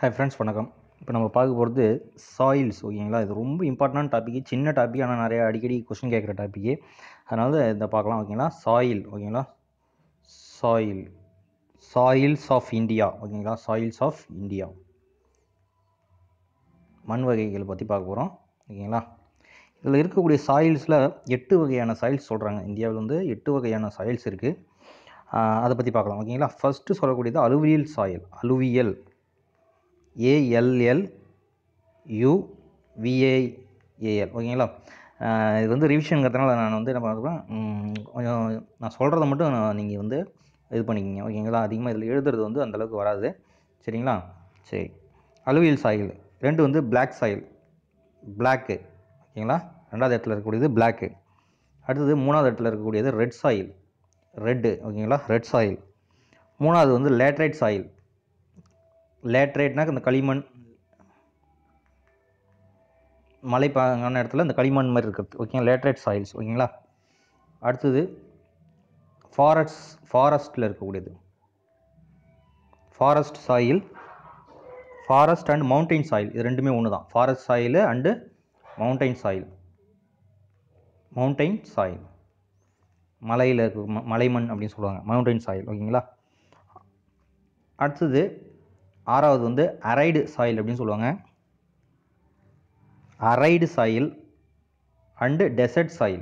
hi friends வணக்கம் இப்போ நம்ம பார்க்க போகிறது சாயில்ஸ் ஓகேங்களா இது ரொம்ப இம்பார்ட்டன்ட் டாபிக் சின்ன டாபிக் ஆனால் நிறைய அடிக்கடி கொஸ்டின் கேட்குற டாப்பிக்கு அதனால இதை பார்க்கலாம் ஓகேங்களா சாயில் ஓகேங்களா சாயில் சாயில்ஸ் ஆஃப் இந்தியா ஓகேங்களா சாயில்ஸ் ஆஃப் இந்தியா மண் வகைகளை பற்றி பார்க்க போகிறோம் ஓகேங்களா இதில் இருக்கக்கூடிய சாயில்ஸில் எட்டு வகையான சாயில்ஸ் சொல்கிறாங்க இந்தியாவில் வந்து எட்டு வகையான சாயில்ஸ் இருக்குது அதை பற்றி பார்க்கலாம் ஓகேங்களா ஃபஸ்ட்டு சொல்லக்கூடியது alluvial soil alluvial A L L U V A A L ஓகேங்களா ஆஹ் இது வந்து ரிவிஷனுங்கிறதுனால நான் வந்து என்ன பண்ணுறேன் கொஞ்சம் நான் சொல்கிறத மட்டும் நீங்கள் வந்து இது பண்ணிக்கிங்க ஓகேங்களா அதிகமாக இதில் எழுதுறது வந்து அந்தளவுக்கு வராது சரிங்களா சரி அலுவியல் சாயில் ரெண்டு வந்து பிளாக் சாயில் பிளாக்கு ஓகேங்களா ரெண்டாவது இடத்துல இருக்கக்கூடியது பிளாக்கு அடுத்தது மூணாவது இடத்துல இருக்கக்கூடியது ரெட் சாயில் ரெட்டு ஓகேங்களா ரெட் சாயில் மூணாவது வந்து லேட்ரைட் சாயில் லேட்ரேட்னா இந்த களிமண் மலைப்பாங்கான இடத்துல இந்த களிமண் மாதிரி இருக்கிறது ஓகேங்களா லேட்ரேட் சாயில்ஸ் ஓகேங்களா அடுத்தது ஃபாரஸ்ட் ஃபாரஸ்ட்டில் இருக்கக்கூடியது forest soil forest and mountain soil இது ரெண்டுமே ஒன்று தான் forest soil and mountain soil mountain soil மலையில் இருக்க ம- மலைமண் அப்படின்னு சொல்லுவாங்க மவுண்டைன் சாயில் ஓகேங்களா அடுத்தது ஆறாவது வந்து அரைடு சாயில் அப்படின்னு சொல்லுவாங்க arid soil and desert soil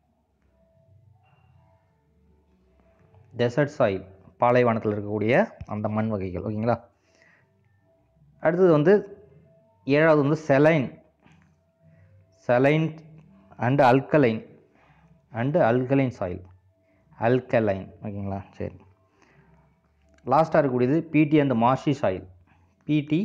desert soil பாலைவனத்தில் இருக்கக்கூடிய அந்த மண் வகைகள் ஓகேங்களா அடுத்தது வந்து ஏழாவது வந்து saline saline and alkaline and alkaline soil alkaline ஓகேங்களா சரி லாஸ்ட்டாக இருக்கக்கூடியது peaty and marshy soil peaty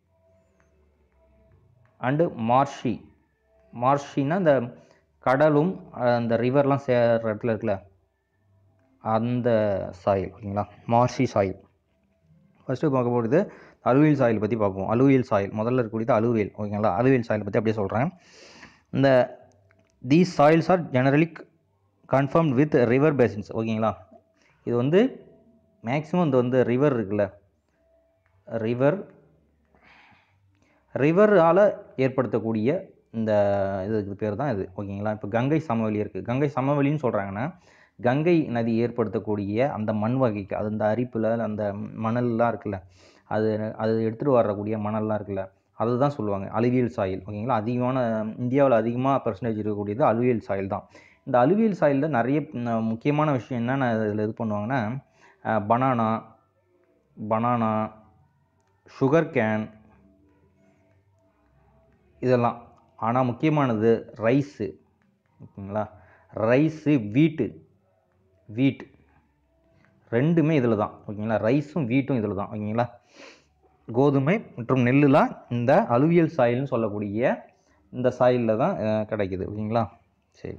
and marshy மார்ஷின்னா இந்த கடலும் அஹ், அந்த ரிவர்லாம் சேர்ற இடத்துல இருக்குல்ல அந்த சாயில் ஓகேங்களா மார்ஷி சாயில் ஃபஸ்ட்டு பார்க்க போகிறது அலுவியல் சாயில் பற்றி பார்ப்போம் அலுவியல் சாயில் முதல்ல இருக்கக்கூடியது அலுவியல் ஓகேங்களா அலுவியல் சாயில் பற்றி அப்படியே சொல்கிறேன் இந்த these soils are generally conformed with river basins ஓகேங்களா இது வந்து மேக்ஸிமம் இந்த வந்து ரிவர் இருக்குல்ல ரிவர் ரிவரால் ஏற்படுத்தக்கூடிய இந்த இதுக்கு பேர் தான் இது ஓகேங்களா இப்போ கங்கை சமவெளி இருக்குது கங்கை சமவெளின்னு சொல்கிறாங்கன்னா கங்கை நதி ஏற்படுத்தக்கூடிய அந்த மண் வகைக்கு அது அந்த அரிப்பில் அந்த மணல்லாம் இருக்குல்ல அது அது எடுத்துகிட்டு வரக்கூடிய மணல்லாம் இருக்குல்ல அதுதான் சொல்லுவாங்க அலுவியல் சாயில் ஓகேங்களா அதிகமான இந்தியாவில் அதிகமாக பர்சன்டேஜ் இருக்கக்கூடியது அலுவியல் சாயில் தான் இந்த அலுவியல் சாயிலில் நிறைய ம், முக்கியமான விஷயம் என்னென்ன இதில் இது பண்ணுவாங்கன்னா பனானா பனானா சுகர் கேன் இதெல்லாம் ஆனால் முக்கியமானது ரைஸு ஓகேங்களா ரைஸு வீட்டு வீட் ரெண்டுமே இதில் தான் ஓகேங்களா ரைஸும் வீட்டும் இதில் தான் ஓகேங்களா கோதுமை மற்றும் நெல்லுலாம் இந்த அலுவியல் சாயில்னு சொல்லக்கூடிய இந்த சாயிலில் தான் அஹ், கிடைக்குது ஓகேங்களா சரி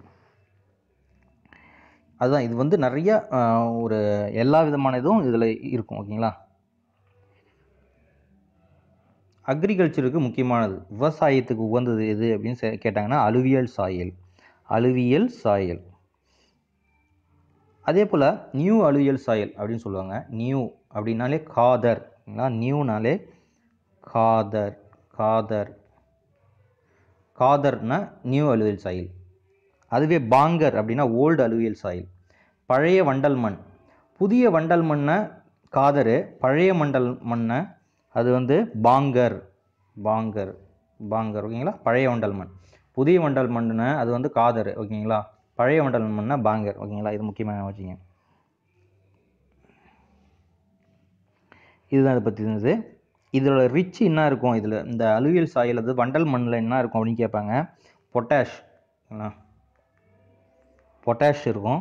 அதுதான் இது வந்து நிறைய அஹ், ஒரு எல்லா விதமான இதுவும் இதில் இருக்கும் ஓகேங்களா அக்ரிகல்ச்சருக்கு முக்கியமானது விவசாயத்துக்கு உகந்தது எது அப்படின்னு சே- கேட்டாங்கன்னா அலுவியல் சாயில் அலுவியல் சாயில் அதே போல் நியூ அலுவியல் சாயில் அப்படின்னு சொல்லுவாங்க நியூ அப்படின்னாலே காதர் ஓகேங்களா நியூனாலே காதர் காதர் காதர்னா நியூ அலுவியல் சாயில் அதுவே பாங்கர் அப்படின்னா ஓல்டு அலுவியல் சாயில் பழைய வண்டல் மண் புதிய வண்டல் மண்ணை காதரு பழைய மண்டல் மண்ணை அது வந்து பாங்கர் பாங்கர் பாங்கர் ஓகேங்களா பழைய வண்டல் மண் புதிய வண்டல் மண்ணுனா அது வந்து காதர் ஓகேங்களா பழைய வண்டல் மண்ணா பாங்கர் ஓகேங்களா இது முக்கியமாக வச்சுங்க இதுதான் இதை பற்றி இருந்தது இதோட ரிச் என்ன இருக்கும் இதில் இந்த அலுவியல் சாயில் அது வண்டல் மண்ணில் என்ன இருக்கும் அப்படின்னு கேட்பாங்க பொட்டாஷ் பொட்டாஷ் இருக்கும்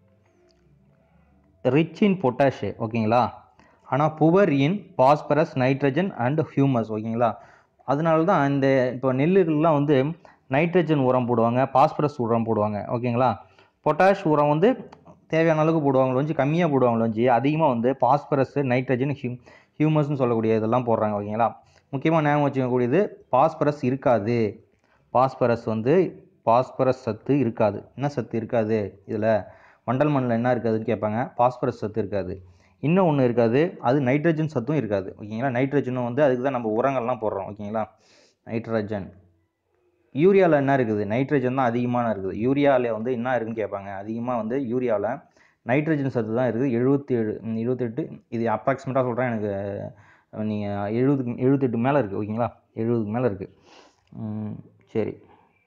ரிச் இன் பொட்டாஷ் ஓகேங்களா ஆனால் poor in phosphorus nitrogen and humus ஓகேங்களா அதனால தான் இந்த இப்போ நெல்லுகள்லாம் வந்து நைட்ரஜன் உரம் போடுவாங்க பாஸ்பரஸ் உரம் போடுவாங்க ஓகேங்களா பொட்டாஷ் உரம் வந்து தேவையான அளவுக்கு போடுவாங்களோ வச்சு கம்மியாக போடுவாங்களோ வச்சு அதிகமாக வந்து பாஸ்பரஸ் நைட்ரஜன் ஹியூ ஹியூமஸ்னு சொல்லக்கூடிய இதெல்லாம் போடுறாங்க ஓகேங்களா முக்கியமாக ஞாபகம் வச்சுக்கக்கூடியது பாஸ்பரஸ் இருக்காது பாஸ்பரஸ் வந்து பாஸ்பரஸ் சத்து இருக்காது என்ன சத்து இருக்காது இதில் வண்டல் மண்ணில் என்ன இருக்காதுன்னு கேட்பாங்க பாஸ்பரஸ் சத்து இருக்காது இன்னும் ஒன்று இருக்காது அது நைட்ரஜன் சத்தும் இருக்காது ஓகேங்களா நைட்ரஜனும் வந்து அதுக்கு தான் நம்ம உரங்கள்லாம் போடுறோம் ஓகேங்களா நைட்ரஜன் யூரியாவில் என்ன இருக்குது நைட்ரஜன் தான் அதிகமான இருக்குது யூரியாவில் வந்து என்ன இருக்குன்னு கேட்பாங்க அதிகமாக வந்து யூரியாவில் நைட்ரஜன் சத்து தான் இருக்குது எழுபத்தி ஏழு இருபத்தெட்டு இது அப்ராக்சிமேட்டாக சொல்கிறேன் எனக்கு நீங்கள் எழுபதுக்கு எழுபத்தெட்டு மேலே இருக்குது ஓகேங்களா எழுபதுக்கு மேலே இருக்குது சரி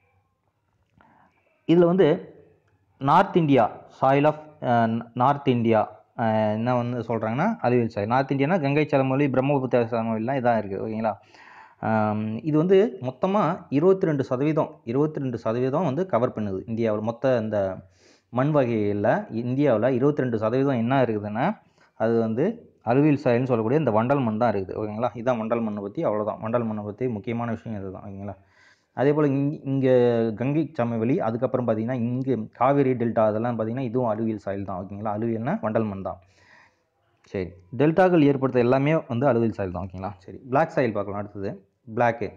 இதில் வந்து north India soil of north India என்ன வந்து சொல்கிறாங்கன்னா அலுவல் சாயில் நார்த் இந்தியானா கங்கை சலமொழி பிரம்மபுத்திர சலமொழிலாம் இதான் இருக்குது ஓகேங்களா ஆம், இது வந்து மொத்தமாக இருபத்தி ரெண்டு சதவீதம் இருபத்தி ரெண்டு சதவீதம் வந்து கவர் பண்ணுது இந்தியாவில் மொத்த இந்த மண் வகையில் இந்தியாவில் இருபத்தி ரெண்டு சதவீதம் என்ன இருக்குதுன்னா அது வந்து அலுவியல் சாயல்னு சொல்லக்கூடிய இந்த வண்டல் மண் தான் இருக்குது ஓகேங்களா இதான் வண்டல் மண்ணை பற்றி அவ்வளோதான் வண்டல் மண்ணை பற்றி முக்கியமான விஷயம் இதுதான் ஓகேங்களா அதே போல் இங் இங்கே கங்கை சமவெளி அதுக்கப்புறம் பார்த்தீங்கன்னா இங்கே காவேரி டெல்டா அதெல்லாம் பார்த்தீங்கன்னா இதுவும் அலுவியல் சாயில் தான் ஓகேங்களா அலுவியல்னா வண்டல் மண் தான் சரி டெல்டாக்கள் ஏற்படுத்த எல்லாமே வந்து அலுவியல் சாயில் தான் ஓகேங்களா சரி பிளாக் சாயில் பார்க்கலாம் அடுத்தது பிளாக்கு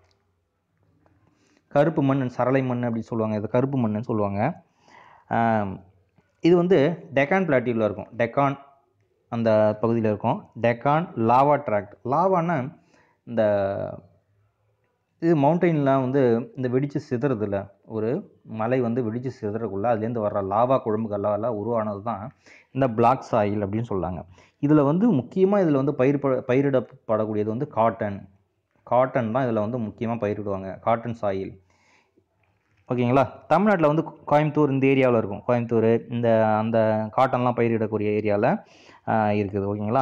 கருப்பு மண் சரளை மண் அப்படின்னு சொல்லுவாங்க இது கருப்பு மண்ணுன்னு சொல்லுவாங்க ஆம், இது வந்து டெக்கான் பிளாட்டியூவில் இருக்கும் டெக்கான் அந்த பகுதியில் இருக்கும் டெக்கான் லாவா ட்ராக்ட் லாவான்னா இந்த இது மவுண்டெயின்லாம் வந்து இந்த வெடித்து சிதறதில்ல ஒரு மலை வந்து வெடித்து சிதறக்குள்ள அதுலேருந்து வர்ற லாவா குழம்புகளால் உருவானது தான் இந்த பிளாக் சாயில் அப்படின்னு சொல்கிறாங்க இதில் வந்து முக்கியமாக இதில் வந்து பயிர் பயிரிடப்படக்கூடியது வந்து காட்டன் காட்டன் தான் இதில் வந்து முக்கியமாக பயிரிடுவாங்க காட்டன் சாயில் ஓகேங்களா தமிழ்நாட்டில் வந்து கோயம்புத்தூர் இந்த ஏரியாவில் இருக்கும் கோயம்புத்தூர் இந்த அந்த காட்டன்லாம் பயிரிடக்கூடிய ஏரியாவில் இருக்குது ஓகேங்களா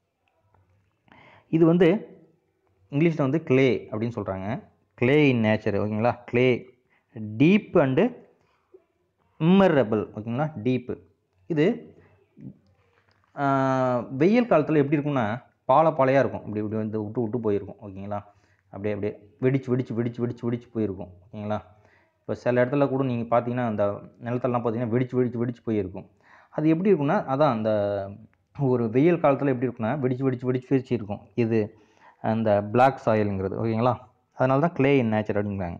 இது வந்து இங்கிலீஷில் வந்து க்ளே அப்படின்னு சொல்கிறாங்க க்ளே இன் நேச்சர் ஓகேங்களா க்ளே டீப் அண்டு இம்மரபிள் ஓகேங்களா டீப்பு இது ஆஹ், வெயில் காலத்தில் எப்படி இருக்கும்னா பாலை பாலையாக இருக்கும் இப்படி இப்படி வந்து விட்டு விட்டு போயிருக்கும் ஓகேங்களா அப்படியே அப்படியே வெடிச்சு வெடிச்சு வெடிச்சு வெடிச்சு வெடிச்சு போயிருக்கும் ஓகேங்களா இப்போ சில இடத்துல கூட நீங்கள் பார்த்தீங்கன்னா அந்த நிலத்தெல்லாம் பார்த்தீங்கன்னா வெடிச்சு வெடிச்சு வெடிச்சு போயிருக்கும் அது எப்படி இருக்கும்னா அதான் அந்த ஒரு வெயில் காலத்தில் எப்படி இருக்கும்னா வெடிச்சு வெடிச்சு வெடிச்சு வெடிச்சு இருக்கும் இது அந்த பிளாக் சாயிலுங்கிறது ஓகேங்களா அதனால தான் க்ளே இன் நேச்சர் அப்படிங்கிறாங்க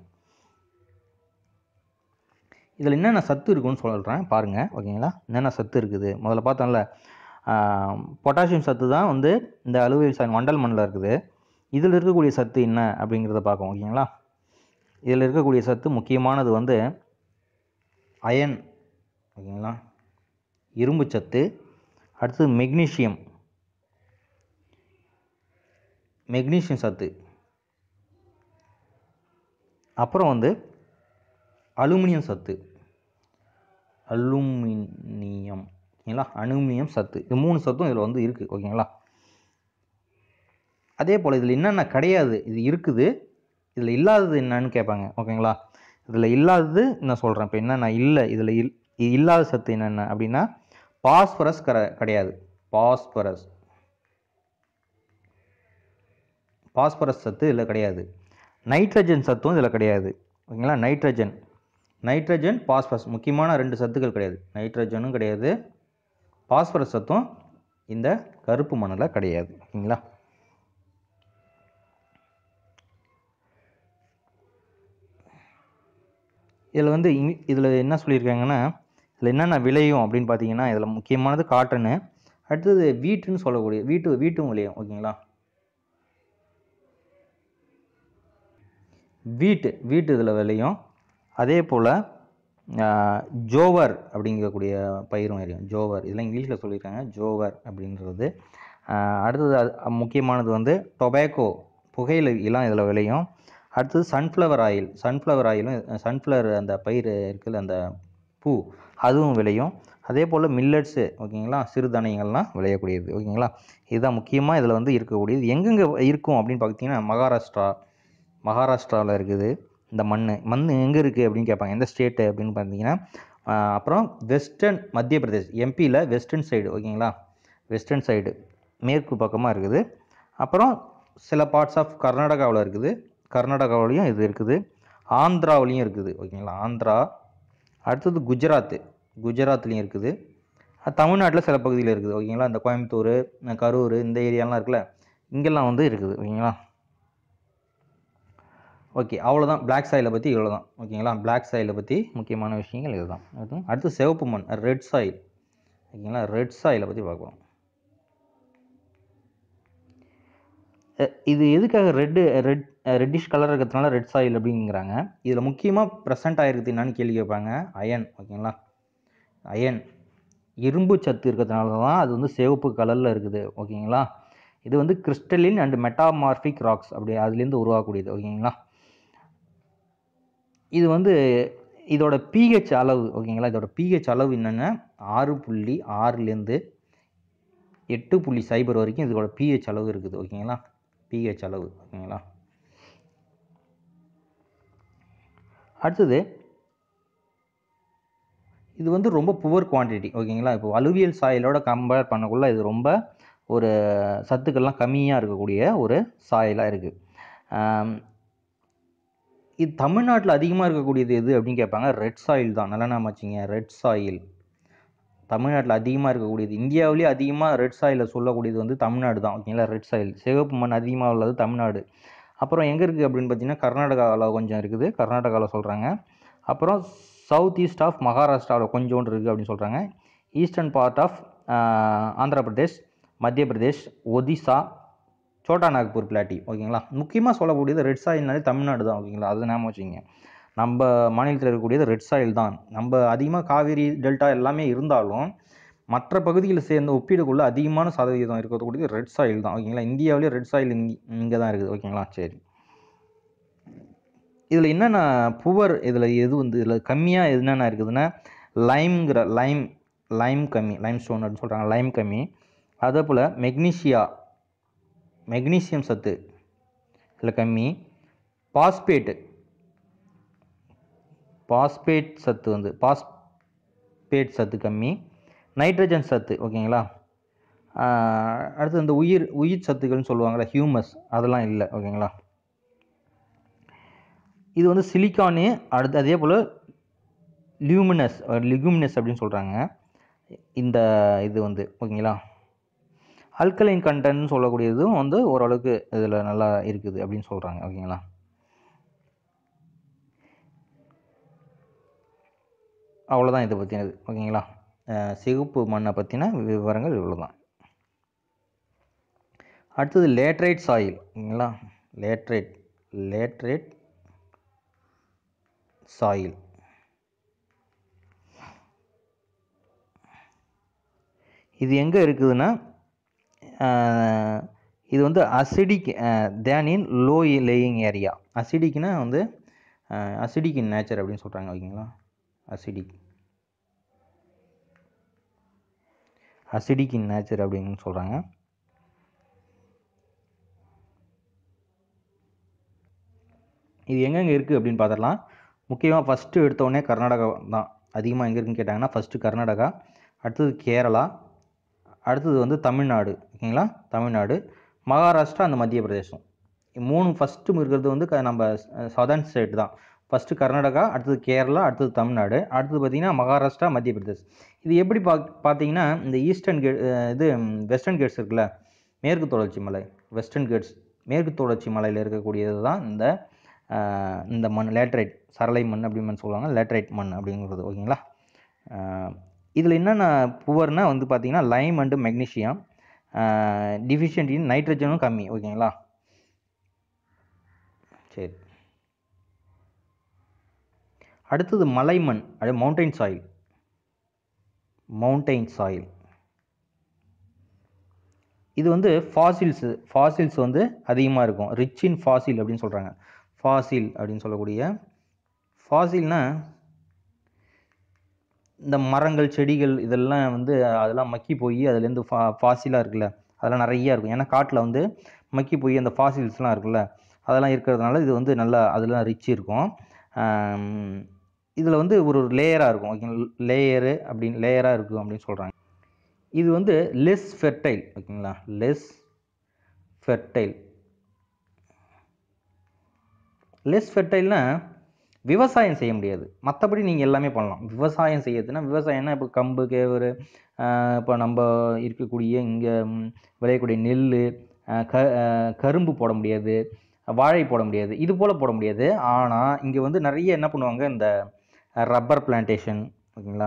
இதில் என்னென்ன சத்து இருக்குன்னு சொல்கிறேன் பாருங்கள் ஓகேங்களா என்னென்ன சத்து இருக்குது முதல்ல பார்த்தோம்ல பொட்டாசியம் சத்து தான் வந்து இந்த அலுவல் சாயின் வண்டல் மண்ணில் இருக்குது இதில் இருக்கக்கூடிய சத்து என்ன அப்படிங்கிறத பார்ப்போம் ஓகேங்களா இதில் இருக்கக்கூடிய சத்து முக்கியமானது வந்து அயன் ஓகேங்களா இரும்பு சத்து அடுத்தது மெக்னீஷியம் மெக்னீஷியம் சத்து அப்புறம் வந்து அலுமினியம் சத்து அலுமினியம் ஓகேங்களா அலுமினியம் சத்து இது மூணு சத்தும் இதில் வந்து இருக்குது ஓகேங்களா அதே போல் இதில் என்னென்ன கிடையாது இது இருக்குது இதில் இல்லாதது என்னன்னு கேட்பாங்க ஓகேங்களா இதில் இல்லாதது நான் சொல்கிறேன் இப்போ என்னென்ன இல்லை இதில் இல் இது இல்லாத சத்து என்னென்ன அப்படின்னா பாஸ்பரஸ் கர கிடையாது பாஸ்பரஸ் பாஸ்பரஸ் சத்து இதில் கிடையாது நைட்ரஜன் சத்தும் இதில் கிடையாது ஓகேங்களா நைட்ரஜன் நைட்ரஜன் பாஸ்பரஸ் முக்கியமான ரெண்டு சத்துக்கள் கிடையாது நைட்ரஜனும் கிடையாது பாஸ்பரஸ் சத்தும் இந்த கருப்பு மண்ணில் கிடையாது ஓகேங்களா இதில் வந்து இங் இதில் என்ன சொல்லியிருக்காங்கன்னா இதில் என்னென்ன விளையும் அப்படின்னு பார்த்தீங்கன்னா இதில் முக்கியமானது காட்டனு அடுத்தது வீட்டுன்னு சொல்லக்கூடிய வீட்டு வீட்டும் விளையும் ஓகேங்களா வீட்டு வீட்டு இதில் விளையும் அதே போல் ஜோவர் அப்படிங்கக்கூடிய பயிரும் வரையும் ஜோவர் இதெல்லாம் இங்கிலீஷில் சொல்லியிருக்காங்க ஜோவர் அப்படின்றது ஆஹ் அடுத்தது அது முக்கியமானது வந்து டொபேக்கோ புகையிலை எல்லாம் இதில் விளையும் அடுத்தது சன்ஃப்ளவர் ஆயில் சன்ஃப்ளவர் ஆயிலும் சன்ஃப்ளவர் அந்த பயிர் இருக்குது அந்த பூ அதுவும் விளையும் அதே போல் மில்லட்ஸு ஓகேங்களா சிறுதானியங்கள்லாம் விளையக்கூடியது ஓகேங்களா இதுதான் முக்கியமாக இதில் வந்து இருக்கக்கூடியது எங்கெங்கே இருக்கும் அப்படின்னு பார்த்தீங்கன்னா மகாராஷ்டிரா மகாராஷ்டிராவில் இருக்குது இந்த மண் மண் எங்கே இருக்குது அப்படின்னு கேட்பாங்க எந்த ஸ்டேட்டு அப்படின்னு பார்த்தீங்கன்னா ஆஹ் அப்புறம் வெஸ்டர்ன் மத்திய பிரதேஷ் எம்பியில் வெஸ்டர்ன் சைடு ஓகேங்களா வெஸ்டர்ன் சைடு மேற்கு பக்கமாக இருக்குது அப்புறம் சில பார்ட்ஸ் ஆஃப் கர்நாடகாவில் இருக்குது கர்நாடகாவிலையும் இது இருக்குது ஆந்திராவிலையும் இருக்குது ஓகேங்களா ஆந்திரா அடுத்தது குஜராத்து குஜராத்லேயும் இருக்குது அஹ் தமிழ்நாட்டில் சில பகுதியில் இருக்குது ஓகேங்களா இந்த கோயம்புத்தூர் இந்த கரூர் இந்த ஏரியாலாம் இருக்குல்ல இங்கெல்லாம் வந்து இருக்குது ஓகேங்களா ஓகே அவ்வளோதான் பிளாக் சாயிலை பற்றி இவ்வளோ தான் ஓகேங்களா பிளாக் சாயிலை பற்றி முக்கியமான விஷயங்கள் இதுதான் அடுத்து அடுத்து சிவப்பு மண் ரெட் சாயில் ஓகேங்களா ரெட் சாயிலை பற்றி பார்க்கலாம் அஹ் இது எதுக்காக ரெட்டு ரெட் ரெட்டிஷ் கலர் இருக்கிறதுனால ரெட் சாயில் அப்படிங்கிறாங்க இதில் முக்கியமாக ப்ரெசென்ட் ஆகிருக்குது என்னன்னு கேள்வி கேட்பாங்க அயன் ஓகேங்களா அயன் இரும்பு சத்து இருக்கிறதுனால தான் அது வந்து சிவப்பு கலரில் இருக்குது ஓகேங்களா இது வந்து கிறிஸ்டலின் அண்ட் மெட்டாமார்பிக் ராக்ஸ் அப்படி அதுலேருந்து உருவாகக்கூடியது ஓகேங்களா இது வந்து இதோட பிஹெச் அளவு ஓகேங்களா இதோட பிஹெச் அளவு என்னென்னா ஆறு புள்ளி ஆறுலேருந்து எட்டு புள்ளி சைபர் வரைக்கும் இதோட பிஹெச் அளவு இருக்குது ஓகேங்களா பிஹெச் அளவு ஓகேங்களா அடுத்தது இது வந்து ரொம்ப புவர் குவான்டிட்டி ஓகேங்களா இப்போ அலுவியல் சாயலோட கம்பேர் பண்ணக்குள்ள இது ரொம்ப ஒரு சத்துக்கள்லாம் கம்மியாக இருக்கக்கூடிய ஒரு சாயலாக இருக்குது இது தமிழ்நாட்டில் அதிகமாக இருக்கக்கூடியது எது அப்படின்னு கேட்பாங்க ரெட் சாயில் தான் நல்லா நாம வச்சுங்க ரெட் சாயில் தமிழ்நாட்டில் அதிகமாக இருக்கக்கூடியது இந்தியாவிலேயே அதிகமாக ரெட் சாயிலை சொல்லக்கூடியது வந்து தமிழ்நாடு தான் ஓகேங்களா ரெட் சாயில் சிவப்பு மண் அதிகமாக உள்ளது தமிழ்நாடு அப்புறம் எங்கே இருக்குது அப்படின்னு பார்த்தீங்கன்னா கர்நாடகாவில் கொஞ்சம் இருக்குது கர்நாடகாவில் சொல்கிறாங்க அப்புறம் சவுத் ஈஸ்ட் ஆஃப் மகாராஷ்டிராவில் கொஞ்சோண்டு இருக்குது அப்படின்னு சொல்கிறாங்க eastern part of Andhra Pradesh Madhya Pradesh Odisha Chhota Nagpur பிளாட்டி ஓகேங்களா முக்கியமாக சொல்லக்கூடியது ரெட் சாயில்னாலே தமிழ்நாடு தான் ஓகேங்களா அது ஞாபகம் வச்சுங்க நம்ம மாநிலத்தில் இருக்கக்கூடியது ரெட் சாயில் தான் நம்ம அதிகமாக காவேரி டெல்டா எல்லாமே இருந்தாலும் மற்ற பகுதிகளை சேர்ந்து ஒப்பீடுக்குள்ள அதிகமான சதவீதம் இருக்கக்கூடியது ரெட் சாயில் தான் ஓகேங்களா இந்தியாவிலேயே ரெட் சாயில் இங்கே இங்கே தான் இருக்குது ஓகேங்களா சரி இதில் என்னென்ன புவர் இதில் எது வந்து இதில் கம்மியாக என்னென்ன இருக்குதுன்னா லைம்ங்கிற லைம் லைம் கம்மி லைம் ஸ்டோன் அப்படின்னு சொல்கிறாங்க லைம் கம்மி அதே போல் மெக்னீஷியா மெக்னீசியம் சத்து இதில் கம்மி பாஸ்பேட்டு பாஸ்பேட் சத்து வந்து பாஸ்பேட் சத்து கம்மி நைட்ரஜன் சத்து ஓகேங்களா ஆஹ் அடுத்து இந்த உயிர் உயிர் சத்துக்கள்னு சொல்லுவாங்கள்ல ஹியூமஸ் அதெல்லாம் இல்லை ஓகேங்களா இது வந்து சிலிக்கானு அடுத்து அதே போல் லியூமினஸ் லிகுமினஸ் அப்படின்னு சொல்கிறாங்க இந்த இது வந்து ஓகேங்களா அல்கலைன் கண்டென்ட்னு சொல்லக்கூடியதும் வந்து ஓரளவுக்கு இதில் நல்லா இருக்குது அப்படின்னு சொல்கிறாங்க ஓகேங்களா அவ்வளோதான் இதை பற்றினது ஓகேங்களா அஹ் சிவப்பு மண்ணை பற்றின விவரங்கள் இவ்வளோ தான் அடுத்தது லேட்ரைட் சாயில் ஓகேங்களா லேட்ரைட் லேட்ரேட் சாயில் இது எங்கே இருக்குதுன்னா ஆஹ் இது வந்து acidic then in low lying area அசிடிக்னா வந்து அசிடிக் இன் நேச்சர் அப்படின்னு சொல்கிறாங்க ஓகேங்களா அசிடிக் அசிடிக் இன் நேச்சர் அப்படின்னு சொல்கிறாங்க இது எங்கெங்கே இருக்குது அப்படின்னு பார்த்துடலாம் முக்கியமாக ஃபஸ்ட்டு எடுத்தோடனே கர்நாடகா தான் அதிகமாக எங்கே இருக்குன்னு கேட்டாங்கன்னா ஃபஸ்ட்டு கர்நாடகா அடுத்தது கேரளா அடுத்தது வந்து தமிழ்நாடு ஓகேங்களா தமிழ்நாடு மகாராஷ்டிரா அந்த மத்திய பிரதேசம் மூணு ஃபஸ்ட்டு இருக்கிறது வந்து க- நம்ம சதர்ன் ஸ்டேட் தான் ஃபஸ்ட்டு கர்நாடகா அடுத்தது கேரளா அடுத்தது தமிழ்நாடு அடுத்தது பார்த்திங்கன்னா மகாராஷ்டிரா மத்திய பிரதேஷ் இது எப்படி பா பார்த்தீங்கன்னா இந்த ஈஸ்டர்ன் கே இது வெஸ்டர்ன் கேட்ஸ் இருக்குல்ல மேற்கு தொடர்ச்சி மலை வெஸ்டர்ன் கேட்ஸ் மேற்கு தொடர்ச்சி மலையில் இருக்கக்கூடியது தான் இந்த ஆஹ், இந்த மண் லேட்ரைட் சரளை மண் அப்படின்னு சொல்லுவாங்க லேட்ரைட் மண் அப்படிங்கிறது ஓகேங்களா இதில் என்னென்ன புவர்னா வந்து பார்த்தீங்கன்னா lime and magnesium deficient in நைட்ரஜனும் கம்மி ஓகேங்களா சரி அடுத்தது மலைமண் அது மவுண்டைன் சாயில் மவுண்டைன் சாயில் இது வந்து ஃபாசில்ஸு ஃபாசில்ஸ் வந்து அதிகமாக இருக்கும் ரிச் இன் ஃபாசில் அப்படின்னு சொல்கிறாங்க ஃபாசில் அப்படின்னு சொல்லக்கூடிய ஃபாசில்னா இந்த மரங்கள் செடிகள் இதெல்லாம் வந்து அதெல்லாம் மக்கி போய் அதுலேருந்து ஃபா ஃபாசிலாக இருக்குல்ல அதெல்லாம் நிறைய இருக்கும் ஏன்னா காட்டில் வந்து மக்கி போய் அந்த ஃபாசில்ஸ்லாம் இருக்குல்ல அதெல்லாம் இருக்கிறதுனால இது வந்து நல்லா அதெல்லாம் ரிச் இருக்கும் இதில் வந்து ஒரு லேயராக இருக்கும் ஓகேங்களா லேயரு அப்படின்னு லேயராக இருக்கும் அப்படின்னு சொல்கிறாங்க இது வந்து லெஸ் ஃபெர்டைல் ஓகேங்களா லெஸ் ஃபெர்டைல் லெஸ் ஃபெர்டைல்னா விவசாயம் செய்ய முடியாது மற்றபடி நீங்கள் எல்லாமே பண்ணலாம் விவசாயம் செய்யறதுன்னா விவசாயம்னா இப்போ கம்பு கேவரு ஆஹ் இப்போ நம்ம இருக்கக்கூடிய இங்கே விளையக்கூடிய நெல் க ஆஹ் கரும்பு போட முடியாது வாழை போட முடியாது இது போல் போட முடியாது ஆனால் இங்கே வந்து நிறைய என்ன பண்ணுவாங்க இந்த ரப்பர் பிளான்டேஷன் ஓகேங்களா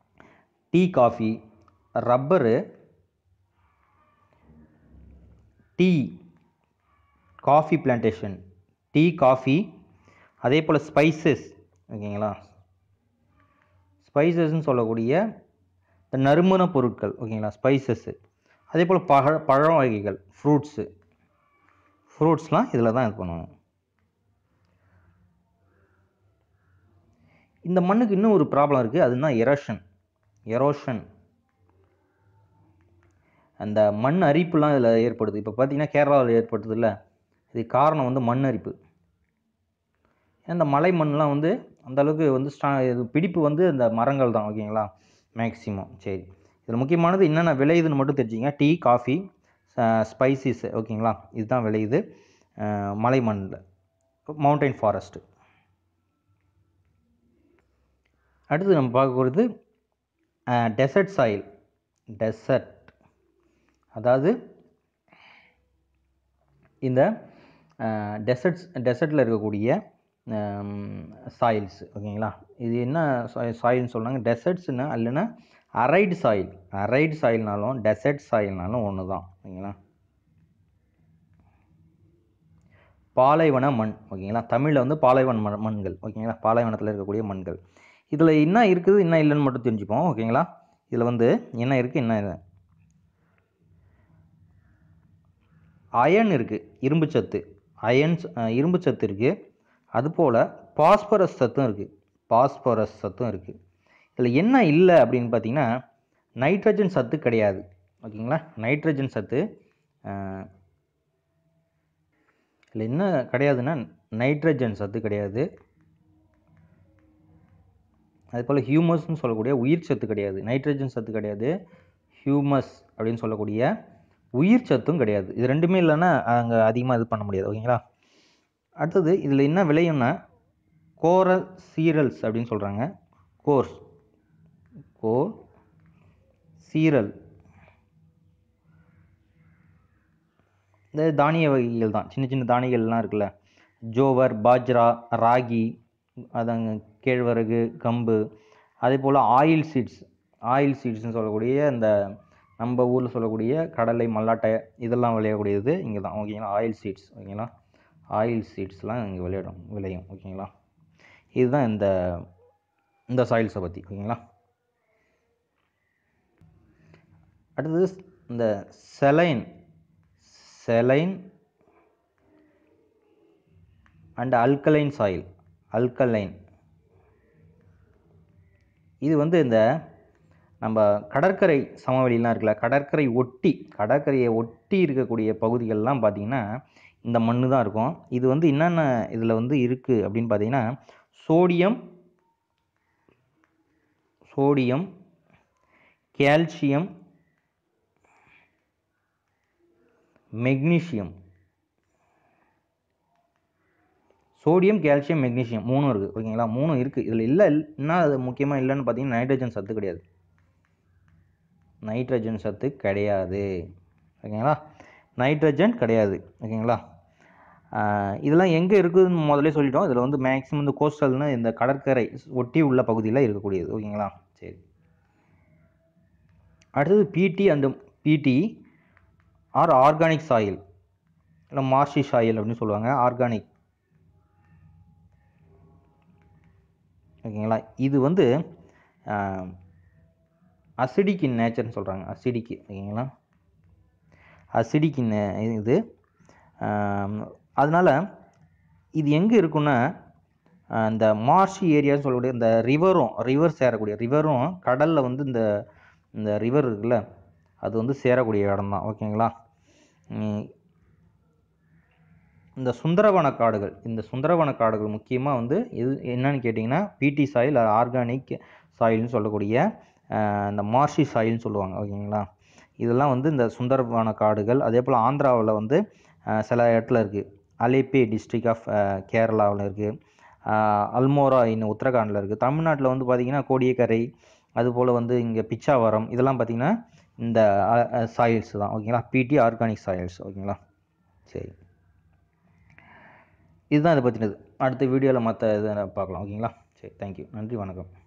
tea coffee rubber tea coffee plantation tea coffee அதே போல் ஸ்பைசஸ் ஓகேங்களா ஸ்பைசஸ்ன்னு சொல்லக்கூடிய இந்த நறுமண பொருட்கள் ஓகேங்களா ஸ்பைசஸ்ஸு அதே போல் பழ பழம் வகைகள் ஃப்ரூட்ஸு ஃப்ரூட்ஸ்லாம் இதில் தான் இது பண்ணுவோம் இந்த மண்ணுக்கு இன்னும் ஒரு ப்ராப்ளம் இருக்குது அதுனா எரோஷன் எரோஷன் அந்த மண் அரிப்புலாம் இதில் ஏற்படுது இப்போ பார்த்தீங்கன்னா கேரளாவில் ஏற்படுது இல்லை இது காரணம் வந்து மண் அரிப்பு இந்த மலை மண்லாம் வந்து அந்த அளவுக்கு வந்து ஸ்ட்ரா இது பிடிப்பு வந்து இந்த மரங்கள் தான் ஓகேங்களா மேக்ஸிமம் சரி இதில் முக்கியமானது என்னென்ன விளையுதுன்னு மட்டும் தெரிஞ்சுங்க டீ காஃபி ஸ்பைசிஸ் ஓகேங்களா இதுதான் விளையுது அஹ், மலை மண்ணில் மவுண்டைன் ஃபாரஸ்ட்டு அடுத்து நம்ம பார்க்க போகிறது டெசர்ட் சாயில் டெசர்ட் அதாவது இந்த டெசர்ட்ஸ் டெசர்ட்டில் இருக்கக்கூடிய சாயில்ஸ் ஓகேங்களா இது என்ன சாயில்னு சொல்கிறாங்க டெசர்ட்ஸ்னா இல்லைன்னா அரைடு சாயில் அரைடு சாயில்னாலும் டெசர்ட் சாயில்னாலும் ஒன்று தான் ஓகேங்களா பாலைவன மண் ஓகேங்களா தமிழில் வந்து பாலைவன மண் மண்கள் ஓகேங்களா பாலைவனத்தில் இருக்கக்கூடிய மண்கள் இதில் என்ன இருக்குது என்ன இல்லைன்னு மட்டும் தெரிஞ்சுப்போம் ஓகேங்களா இதில் வந்து என்ன இருக்குது என்ன இல்லை அயன் இருக்குது இரும்பு சத்து அயன்ஸ் இரும்பு சத்து இருக்குது அதுபோல் பாஸ்பரஸ் சத்தும் இருக்குது பாஸ்பரஸ் சத்தும் இருக்குது இதில் என்ன இல்லை அப்படின்னு பார்த்தீங்கன்னா நைட்ரஜன் சத்து கிடையாது ஓகேங்களா நைட்ரஜன் சத்து இதில் என்ன கிடையாதுன்னா நைட்ரஜன் சத்து கிடையாது அதுபோல் ஹியூமஸ்னு சொல்லக்கூடிய உயிர் சத்து கிடையாது நைட்ரஜன் சத்து கிடையாது ஹியூமஸ் அப்படின்னு சொல்லக்கூடிய உயிர் சத்தும் கிடையாது இது ரெண்டுமே இல்லைன்னா அங்கே அதிகமாக இது பண்ண முடியாது ஓகேங்களா அடுத்தது இதில் என்ன விளையும்னா கோரல் சீரல்ஸ் அப்படின்னு சொல்கிறாங்க கோர்ஸ் கோ சீரல் இந்த தானிய வகைகள் தான் சின்ன சின்ன தானியங்கள்லாம் இருக்குல்ல ஜோவர் பாஜ்ரா ராகி அதாங்க கேழ்வரகு கம்பு அதே போல் ஆயில் சீட்ஸ் ஆயில் சீட்ஸ்னு சொல்லக்கூடிய இந்த நம்ம ஊரில் சொல்லக்கூடிய கடலை மல்லாட்டை இதெல்லாம் விளையக்கூடியது இங்கே தான் ஓகேங்களா ஆயில் சீட்ஸ் ஓகேங்களா ஆயில் சீட்ஸ்லாம் இங்கே விளையாடும் விளையும் ஓகேங்களா இதுதான் இந்த இந்த சாயில்ஸை பற்றி ஓகேங்களா அடுத்தது இந்த saline saline and alkaline soil alkaline இது வந்து இந்த நம்ம கடற்கரை சமவெளிலாம் இருக்குல்ல கடற்கரை ஒட்டி கடற்கரையை ஒட்டி இருக்கக்கூடிய பகுதிகள்லாம் பார்த்திங்கன்னா இந்த மண் தான் இருக்கும் இது வந்து என்னென்ன இதில் வந்து இருக்குது அப்படின்னு பார்த்தீங்கன்னா sodium sodium calcium magnesium sodium calcium magnesium மூணும் இருக்குது ஓகேங்களா மூணும் இருக்குது இதில் இல்லை என்ன அது முக்கியமாக இல்லைன்னு பார்த்தீங்கன்னா நைட்ரஜன் சத்து கிடையாது நைட்ரஜன் சத்து கிடையாது ஓகேங்களா நைட்ரஜன் கிடையாது ஓகேங்களா ஆஹ் இதெல்லாம் எங்கே இருக்குதுன்னு முதல்ல சொல்லிட்டோம் இதில் வந்து மேக்ஸிமம் இந்த கோஸ்டல்னு இந்த கடற்கரை ஒட்டி உள்ள பகுதியில் இருக்கக்கூடியது ஓகேங்களா சரி அடுத்தது பிடி அந்த பிடி ஆர் ஆர்கானிக் சாயில் இல்லை மார்ஷி சாயில் அப்படின்னு சொல்லுவாங்க ஆர்கானிக் ஓகேங்களா இது வந்து அசிடிக் இன் நேச்சர்னு சொல்கிறாங்க அசிடிக்கு ஓகேங்களா அசிடிக் இன் இது அதனால் இது எங்கே இருக்குன்னா ஆஹ் இந்த மார்ஷி ஏரியான்னு சொல்லக்கூடிய இந்த ரிவரும் ரிவர் சேரக்கூடிய ரிவரும் கடலில் வந்து இந்த இந்த ரிவர் இருக்குல்ல அது வந்து சேரக்கூடிய இடம் தான் ஓகேங்களா உம் இந்த சுந்தரவன காடுகள் இந்த சுந்தரவன காடுகள் முக்கியமாக வந்து இது என்னன்னு கேட்டிங்கன்னா பிடி சாயில் ஆர்கானிக் சாயில்னு சொல்லக்கூடிய ஆஹ் இந்த மார்ஷி சாயில்னு சொல்லுவாங்க ஓகேங்களா இதெல்லாம் வந்து இந்த சுந்தரவன காடுகள் அதே போல் ஆந்திராவில் வந்து ஆஹ் சில இடத்துல இருக்குது அலேப்பி டிஸ்ட்ரிக் ஆஃப் கேரளாவில் இருக்குது அல்மோரா இன் உத்தரகாண்டில் இருக்குது தமிழ்நாட்டில் வந்து பார்த்திங்கன்னா கோடியக்கரை அதுபோல் வந்து இங்கே பிச்சாவரம் இதெல்லாம் பார்த்திங்கன்னா இந்த சாயில்ஸ் தான் ஓகேங்களா பிடி ஆர்கானிக் சாயில்ஸ் ஓகேங்களா சரி இதுதான் இதை பற்றினது அடுத்த வீடியோவில் மற்ற இதை பார்க்கலாம் ஓகேங்களா சரி தேங்க்யூ நன்றி வணக்கம்